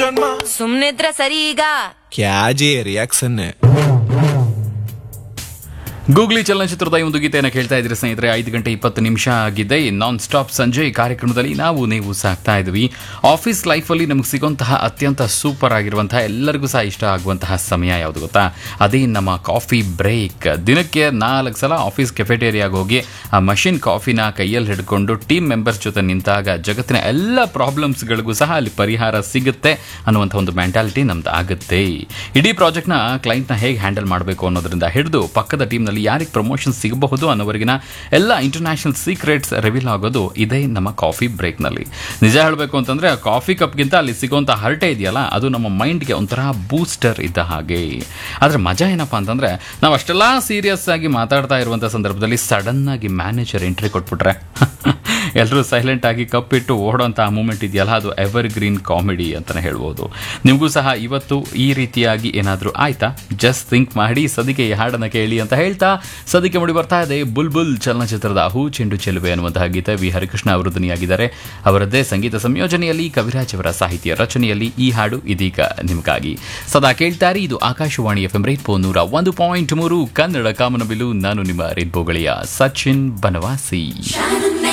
ನನ್ ಮಾ ಸುಮ್ನಿದ್ರ ಸರಿ ಈಗ ಕ್ಯಾಜೆ ರಿಯಾಕ್ಷನ್ ಗೂಗ್ಲಿ ಚಲನಚಿತ್ರದ ಈ ಒಂದು ಗೀತೆಯನ್ನು ಕೇಳ್ತಾ ಇದ್ರಿ ಸ್ನೇಹಿತರೆ ಐದು ಗಂಟೆ ಇಪ್ಪತ್ತು ನಿಮಿಷ ಆಗಿದೆ ನಾನ್ ಸ್ಟಾಪ್ ಸಂಜೆ ಈ ಕಾರ್ಯಕ್ರಮದಲ್ಲಿ ನಾವು ನೀವು ಸಾಕ್ತಾ ಇದ್ವಿ ಆಫೀಸ್ ಲೈಫಲ್ಲಿ ನಮಗೆ ಸಿಗುವಂತಹ ಅತ್ಯಂತ ಸೂಪರ್ ಆಗಿರುವಂತಹ ಎಲ್ಲರಿಗೂ ಸಹ ಇಷ್ಟ ಆಗುವಂತಹ ಸಮಯ ಯಾವುದು ಗೊತ್ತಾ ಅದೇ ನಮ್ಮ ಕಾಫಿ ಬ್ರೇಕ್ ದಿನಕ್ಕೆ ನಾಲ್ಕು ಸಲ ಆಫೀಸ್ ಕೆಫೆಟೇರಿಯಾಗೆ ಹೋಗಿ ಆ ಮಷಿನ್ ಕಾಫಿನ ಕೈಯಲ್ಲಿ ಹಿಡ್ಕೊಂಡು ಟೀಮ್ ಮೆಂಬರ್ಸ್ ಜೊತೆ ನಿಂತಾಗ ಜಗತ್ತಿನ ಎಲ್ಲ ಪ್ರಾಬ್ಲಮ್ಸ್ಗಳಿಗೂ ಸಹ ಅಲ್ಲಿ ಪರಿಹಾರ ಸಿಗುತ್ತೆ ಅನ್ನುವಂಥ ಒಂದು ಮೆಂಟಾಲಿಟಿ ನಮ್ದು ಆಗುತ್ತೆ ಇಡೀ ಪ್ರಾಜೆಕ್ಟ್ನ ಕ್ಲೈಂಟ್ನ ಹೇಗೆ ಹ್ಯಾಂಡಲ್ ಮಾಡಬೇಕು ಅನ್ನೋದ್ರಿಂದ ಹಿಡಿದು ಪಕ್ಕದ ಟೀಮ್ನಲ್ಲಿ ಯಾರಿಗೆ ಪ್ರಮೋಷನ್ ಸಿಗಬಹುದು ಅನ್ನೋವರೆಗಿನ ಎಲ್ಲ ಇಂಟರ್ನ್ಯಾಷನಲ್ ಸೀಕ್ರೆಟ್ಸ್ ರಿವೀಲ್ ಆಗೋದು ಇದೇ ನಮ್ಮ ಕಾಫಿ ಬ್ರೇಕ್ನಲ್ಲಿ ನಿಜ ಹೇಳಬೇಕು ಅಂತಂದ್ರೆ ಆ ಕಾಫಿ ಕಪ್ಗಿಂತ ಅಲ್ಲಿ ಸಿಗುವಂಥ ಹರಟೆ ಇದೆಯಲ್ಲ ಅದು ನಮ್ಮ ಮೈಂಡ್ಗೆ ಒಂಥರ ಬೂಸ್ಟರ್ ಇದ್ದ ಹಾಗೆ ಆದರೆ ಮಜಾ ಏನಪ್ಪ ಅಂತಂದ್ರೆ ನಾವು ಅಷ್ಟೆಲ್ಲ ಸೀರಿಯಸ್ ಆಗಿ ಮಾತಾಡ್ತಾ ಇರುವಂಥ ಸಂದರ್ಭದಲ್ಲಿ ಸಡನ್ ಆಗಿ ಮ್ಯಾನೇಜರ್ ಎಂಟ್ರಿ ಕೊಟ್ಬಿಟ್ರೆ ಎಲ್ಲರೂ ಸೈಲೆಂಟ್ ಆಗಿ ಕಪ್ಪಿಟ್ಟು ಓಡೋಂಥ ಮೂಮೆಂಟ್ ಇದೆಯಲ್ಲ ಅದು ಎವರ್ ಗ್ರೀನ್ ಕಾಮಿಡಿ ಅಂತಲೇ ಹೇಳ್ಬೋದು ನಿಮಗೂ ಸಹ ಇವತ್ತು ಈ ರೀತಿಯಾಗಿ ಏನಾದರೂ ಆಯ್ತಾ ಜಸ್ಟ್ ಥಿಂಕ್ ಮಾಡಿ ಸದಿಕೆ ಈ ಹಾಡನ್ನು ಕೇಳಿ ಅಂತ ಹೇಳ್ತಾ ಸದಿಕೆ ಮುಡಿ ಬರ್ತಾ ಇದೆ ಬುಲ್ ಬುಲ್ ಚಲನಚಿತ್ರದ ಹೂ ಚೆಂಡು ಚೆಲುವೆ ಅನ್ನುವಂತಹ ಗೀತೆ ವಿ ಹರಿಕೃಷ್ಣ ಅವರು ಧ್ವನಿಯಾಗಿದ್ದಾರೆ ಅವರದ್ದೇ ಸಂಗೀತ ಸಂಯೋಜನೆಯಲ್ಲಿ ಕವಿರಾಜ್ ಅವರ ಸಾಹಿತ್ಯ ರಚನೆಯಲ್ಲಿ ಈ ಹಾಡು ಇದೀಗ ನಿಮಗಾಗಿ ಸದಾ ಕೇಳ್ತಾರೆ ಇದು ಆಕಾಶವಾಣಿ ಎಫ್ ಎಂ ರೇಟ್ಪೋ ನೂರ ಒಂದು ಪಾಯಿಂಟ್ ಮೂರು ಕನ್ನಡ ಕಾಮನಬಿಲು ನಾನು ನಿಮ್ಮ ರೇನ್ಪೋ ಗೆಳೆಯ ಸಚಿನ್ ಬನವಾಸಿ